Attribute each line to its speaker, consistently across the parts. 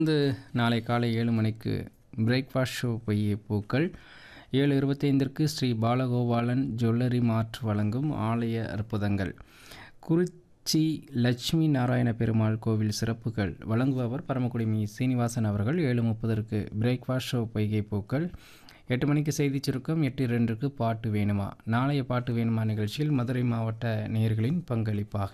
Speaker 1: வந்து நாளை காலை ஏழு மணிக்கு பிரேக்ஃபாஸ்ட் ஷோ பொய்யை பூக்கள் ஏழு இருபத்தைந்திற்கு ஸ்ரீ பாலகோபாலன் ஜுவல்லரி மார்ட் வழங்கும் ஆலய அற்புதங்கள் குறிச்சி லட்சுமி நாராயண பெருமாள் கோவில் சிறப்புகள் வழங்குபவர் பரமக்குடி மீ சீனிவாசன் அவர்கள் ஏழு முப்பதற்கு பிரேக்ஃபாஸ்ட் ஷோ பொய்கை பூக்கள் எட்டு மணிக்கு செய்திச் சுருக்கம் எட்டு இரண்டுக்கு பாட்டு வேணுமா நாளைய பாட்டு வேணுமா நிகழ்ச்சியில் மதுரை மாவட்ட நேயர்களின் பங்களிப்பாக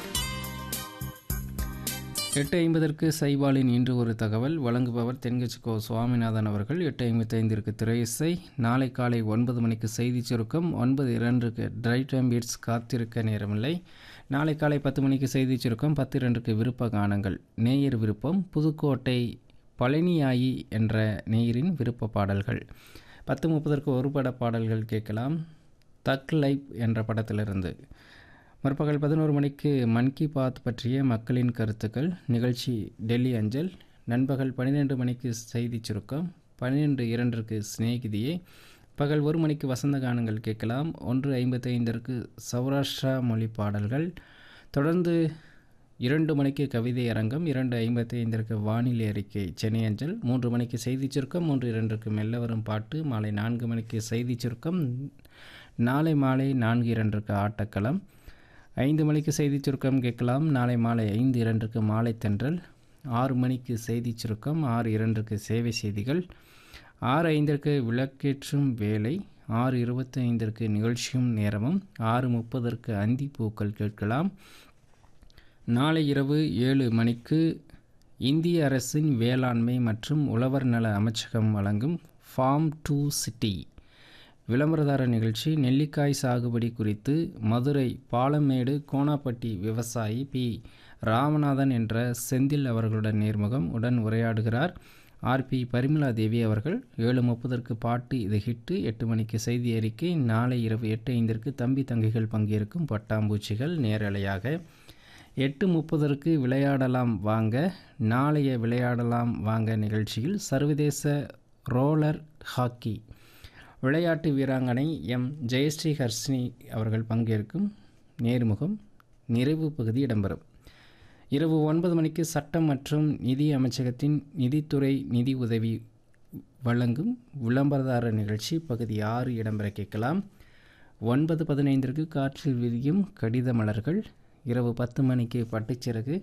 Speaker 1: எட்டு ஐம்பதற்கு சைபாலின் இன்று ஒரு தகவல் வழங்குபவர் தென்கட்சிக்கோ சுவாமிநாதன் அவர்கள் எட்டு ஐம்பத்தைந்திற்கு திரையிசை நாளை காலை ஒன்பது மணிக்கு செய்திச் சுருக்கம் ஒன்பது இரண்டுக்கு ட்ரை டைம் பீட்ஸ் காத்திருக்க நேரமில்லை நாளை காலை பத்து மணிக்கு செய்திச் சுருக்கம் பத்து இரண்டுக்கு விருப்ப கானங்கள் நேயர் விருப்பம் புதுக்கோட்டை பழனியாயி என்ற நேயரின் விருப்ப பாடல்கள் பத்து முப்பதற்கு ஒரு பட பாடல்கள் கேட்கலாம் தக் லைஃப் என்ற படத்திலிருந்து முற்பகல் பதினோரு மணிக்கு மன் கி பாத் பற்றிய மக்களின் கருத்துக்கள் நிகழ்ச்சி டெல்லி அஞ்சல் நண்பகல் பன்னிரெண்டு மணிக்கு செய்தி சுருக்கம் பன்னிரெண்டு இரண்டிற்கு சிநேகிதியே பகல் ஒரு மணிக்கு வசந்த கானங்கள் கேட்கலாம் ஒன்று ஐம்பத்தைந்திற்கு சௌராஷ்டிரா மொழி பாடல்கள் தொடர்ந்து இரண்டு மணிக்கு கவிதை அரங்கம் இரண்டு ஐம்பத்தி ஐந்திற்கு வானிலை அறிக்கை சென்னை அஞ்சல் மூன்று மணிக்கு செய்திச் சுருக்கம் மூன்று இரண்டுக்கு மெல்ல வரும் பாட்டு மாலை நான்கு மணிக்கு செய்திச் சுருக்கம் நாளை மாலை நான்கு இரண்டுக்கு ஆட்டக்களம் ஐந்து மணிக்கு செய்திச் சுருக்கம் கேட்கலாம் நாளை மாலை ஐந்து இரண்டுக்கு மாலை தென்றல் ஆறு மணிக்கு செய்திச் சுருக்கம் ஆறு இரண்டுக்கு சேவை செய்திகள் ஆறு ஐந்திற்கு விளக்கேற்றும் வேலை ஆறு இருபத்தி ஐந்திற்கு நிகழ்ச்சியும் நேரமும் ஆறு முப்பதற்கு அந்தி பூக்கள் கேட்கலாம் நாளை இரவு ஏழு மணிக்கு இந்திய அரசின் வேளாண்மை மற்றும் உழவர் நல அமைச்சகம் வழங்கும் ஃபார்ம் டு சிட்டி விளம்பரதார நிகழ்ச்சி நெல்லிக்காய் சாகுபடி குறித்து மதுரை பாலமேடு கோணாப்பட்டி விவசாயி பி ராமநாதன் என்ற செந்தில் அவர்களுடன் நேர்முகம் உடன் உரையாடுகிறார் ஆர்பி பரிமலா தேவி அவர்கள் ஏழு முப்பதற்கு பாட்டு இது ஹிட்டு எட்டு மணிக்கு செய்தி அறிக்கை நாளை இரவு எட்டு ஐந்திற்கு தம்பி தங்கைகள் பங்கேற்கும் பட்டாம்பூச்சிகள் நேரலையாக எட்டு முப்பதற்கு விளையாடலாம் வாங்க நாளைய விளையாடலாம் வாங்க நிகழ்ச்சியில் சர்வதேச ரோலர் ஹாக்கி விளையாட்டு வீராங்கனை எம் ஜெயஸ்ரீ ஹர்ஷினி அவர்கள் பங்கேற்கும் நேர்முகம் நிறைவு பகுதி இடம்பெறும் இரவு ஒன்பது மணிக்கு சட்டம் மற்றும் நிதி அமைச்சகத்தின் நிதித்துறை நிதி உதவி வழங்கும் விளம்பரதார நிகழ்ச்சி பகுதி ஆறு இடம்பெற கேட்கலாம் ஒன்பது பதினைந்திற்கு காற்றில் விரியும் கடித மலர்கள் இரவு பத்து மணிக்கு பட்டுச்சிறகு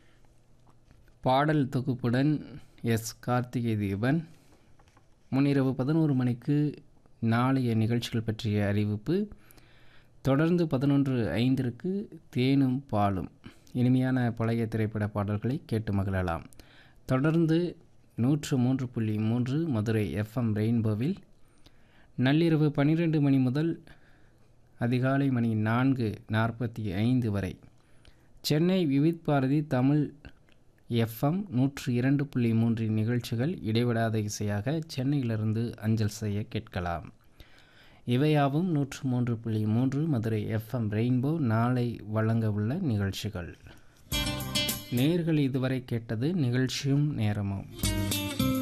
Speaker 1: பாடல் தொகுப்புடன் எஸ் கார்த்திகை தீபன் முன்னிரவு பதினோரு மணிக்கு நாளைய நிகழ்ச்சிகள் பற்றிய அறிவிப்பு தொடர்ந்து பதினொன்று ஐந்திற்கு தேனும் பாலும் இனிமையான பழைய திரைப்பட பாடல்களை கேட்டு மகிழலாம் தொடர்ந்து நூற்று மூன்று புள்ளி மூன்று மதுரை எஃப்எம் ரெயின்போவில் நள்ளிரவு பன்னிரெண்டு மணி முதல் அதிகாலை மணி நான்கு நாற்பத்தி ஐந்து வரை சென்னை விவித் பாரதி தமிழ் எஃப்எம் நூற்று இரண்டு புள்ளி மூன்று நிகழ்ச்சிகள் இடைவிடாத இசையாக சென்னையிலிருந்து அஞ்சல் செய்ய கேட்கலாம் இவையாவும் நூற்று மூன்று புள்ளி மூன்று மதுரை எஃப்எம் ரெயின்போ நாளை வழங்க உள்ள நிகழ்ச்சிகள் நேர்கள் இதுவரை கேட்டது நிகழ்ச்சியும் நேரமும்